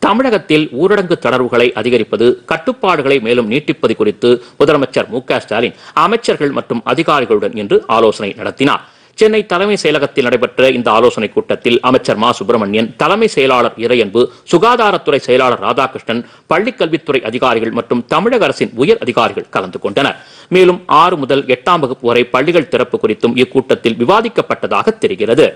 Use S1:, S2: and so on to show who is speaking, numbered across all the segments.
S1: தமிழகத்தில் ஊரடங்கு தளர்வுகளை அதிகரிப்பது கட்டுப்பாடுகளை மேலும் நீட்டிப்பது குறித்து முதலமைச்சர் மு க ஸ்டாலின் அமைச்சர்கள் மற்றும் அதிகாரிகளுடன் இன்று ஆலோசனை நடத்தினார் சென்னை தலைமை செயலகத்தில் நடைபெற்ற இந்த ஆலோசனைக் கூட்டத்தில் அமைச்சர் மா சுப்பிரமணியன் தலைமை செயலாளர் இறையன்பு சுகாதாரத்துறை செயலாளர் ராதாகிருஷ்ணன் பள்ளிக்கல்வித்துறை அதிகாரிகள் மற்றும் தமிழக அரசின் உயர் அதிகாரிகள் கலந்து கொண்டனர் மேலும் ஆறு முதல் எட்டாம் வகுப்பு வரை பள்ளிகள் திறப்பு குறித்தும் இக்கூட்டத்தில் விவாதிக்கப்பட்டதாக தெரிகிறது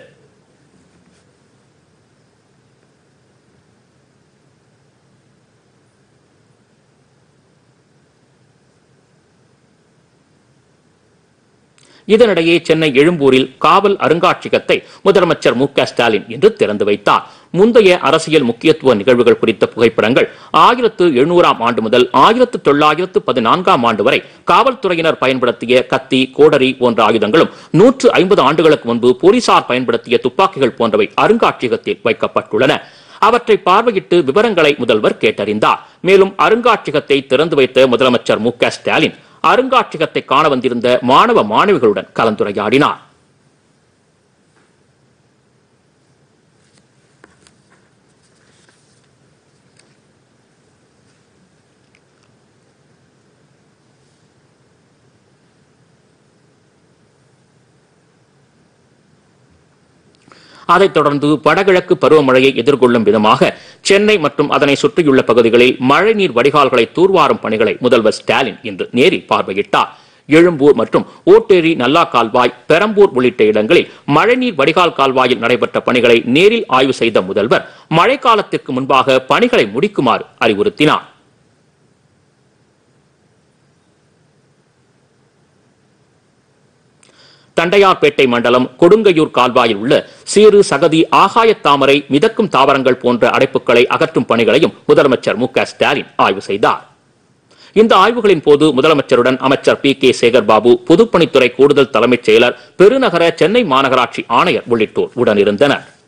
S1: இதனிடையே சென்னை எழும்பூரில் காவல் அருங்காட்சியகத்தை முதலமைச்சர் மு க ஸ்டாலின் இன்று திறந்து வைத்தார் முந்தைய அரசியல் முக்கியத்துவ நிகழ்வுகள் குறித்த புகைப்படங்கள் ஆயிரத்து எழுநூறாம் ஆண்டு முதல் ஆயிரத்து தொள்ளாயிரத்து பதினான்காம் ஆண்டு வரை காவல்துறையினர் பயன்படுத்திய கத்தி கோடரி போன்ற ஆயுதங்களும் நூற்று ஐம்பது ஆண்டுகளுக்கு முன்பு போலீசார் பயன்படுத்திய துப்பாக்கிகள் போன்றவை அருங்காட்சியகத்தில் வைக்கப்பட்டுள்ளன அவற்றை பார்வையிட்டு விவரங்களை முதல்வர் கேட்டறிந்தார் மேலும் அருங்காட்சியகத்தை திறந்து வைத்த முதலமைச்சர் மு க ஸ்டாலின் அருங்காட்சியகத்தை காண வந்திருந்த மாணவ மாணவிகளுடன் கலந்துரையாடினார் அதைத் தொடர்ந்து வடகிழக்கு பருவமழையை எதிர்கொள்ளும் விதமாக சென்னை மற்றும் அதனை சுற்றியுள்ள பகுதிகளில் மழைநீர் வடிகால்களை தூர்வாரும் பணிகளை முதல்வர் ஸ்டாலின் இன்று நேரில் பார்வையிட்டார் எழும்பூர் மற்றும் ஓட்டேரி நல்லா கால்வாய் பெரம்பூர் உள்ளிட்ட இடங்களில் மழைநீர் வடிகால் கால்வாயில் நடைபெற்ற பணிகளை நேரில் ஆய்வு செய்த முதல்வர் மழைக்காலத்திற்கு முன்பாக பணிகளை முடிக்குமாறு அறிவுறுத்தினார் தண்டையார்பேட்டை மண்டலம் கொடுங்கையூர் கால்வாயில் உள்ள சீறு சகதி ஆகாயத் தாமரை மிதக்கும் தாவரங்கள் போன்ற அடைப்புகளை அகற்றும் பணிகளையும் முதலமைச்சர் மு க ஸ்டாலின் ஆய்வு செய்தார் இந்த ஆய்வுகளின் போது முதலமைச்சருடன் அமைச்சர் பி கே சேகர் பாபு பொதுப்பணித்துறை கூடுதல் தலைமைச் செயலர் பெருநகர சென்னை மாநகராட்சி ஆணையர் உள்ளிட்டோர் உடனிருந்தனர்